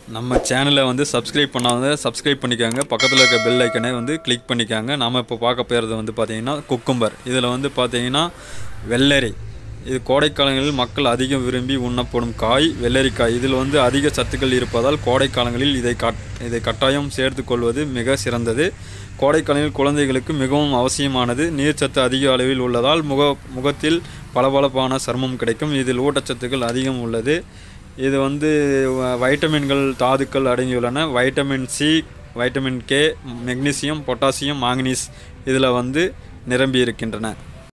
நம்ம சேனலை வந்து சப்ஸ்கிரைப் பண்ணாத சப்ஸ்கிரைப் பண்ணிக்கோங்க பக்கத்தில் இருக்க பெல் ஐக்கனை வந்து கிளிக் பண்ணிக்கோங்க நாம் இப்போ பார்க்க போகிறது வந்து பார்த்திங்கன்னா குக்கும்பர் இதில் வந்து பார்த்திங்கன்னா வெள்ளரி இது கோடைக்காலங்களில் மக்கள் அதிகம் விரும்பி உண்ணப்படும் காய் வெள்ளரிக்காய் இதில் வந்து அதிக சத்துக்கள் இருப்பதால் கோடைக்காலங்களில் இதை கட் இதை கட்டாயம் சேர்த்துக்கொள்வது மிக சிறந்தது கோடைக்காலங்களில் குழந்தைகளுக்கு மிகவும் அவசியமானது நீர்ச்சத்து அதிக அளவில் உள்ளதால் முக முகத்தில் பளபளப்பான சர்மம் கிடைக்கும் இதில் ஊட்டச்சத்துக்கள் அதிகம் உள்ளது இது வந்து வ- வைட்டமின்கள் தாதுக்கள் அடங்கியுள்ளன vitamin C vitamin K magnesium potassium manganese இதில் வந்து நிரம்பி இருக்கின்றன